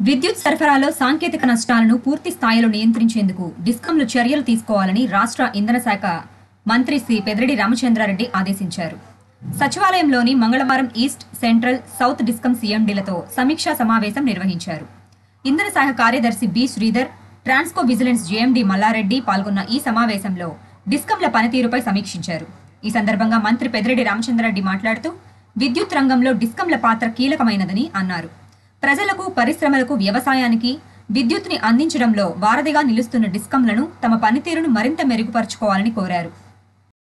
విద్యుత్ సరఫరాలో సాంకేతిక నష్టాలను పూర్తి స్థాయిలో నియంత్రించేందుకు డిస్కంలు చర్యలు తీసుకోవాలని రాష్ట్ర ఇంధన శాఖ మంత్రి శ్రీ పెద్రెడ్డి రామచంద్రారెడ్డి ఆదేశించారు సచివాలయంలోని మంగళవారం ఈస్ట్ సెంట్రల్ సౌత్ డిస్కమ్ సీఎండీలతో సమీక్షా సమావేశం నిర్వహించారు ఇంధన శాఖ కార్యదర్శి B Sridhar Transco vigilance JMD Malla Reddy పాల్గొన్న ఈ సమావేశంలో డిస్కంల పనితీరుపై సమీక్షించారు ఈ సందర్భంగా మంత్రి పెద్రెడ్డి రామచంద్రారెడ్డి మాట్లాడుతూ విద్యుత్ రంగంలో డిస్కంల పాత్ర కీలకమైనదని అన్నారు ప్రజలకు పరిశ్రమలకు వ్యవసాయానికి విద్యుత్ని అందించడంలో వారధిగా నిలుస్తున్న డిస్కంలను తమ పనితీరును మరింత మెరుగుపరుచుకోవాలని కోరారు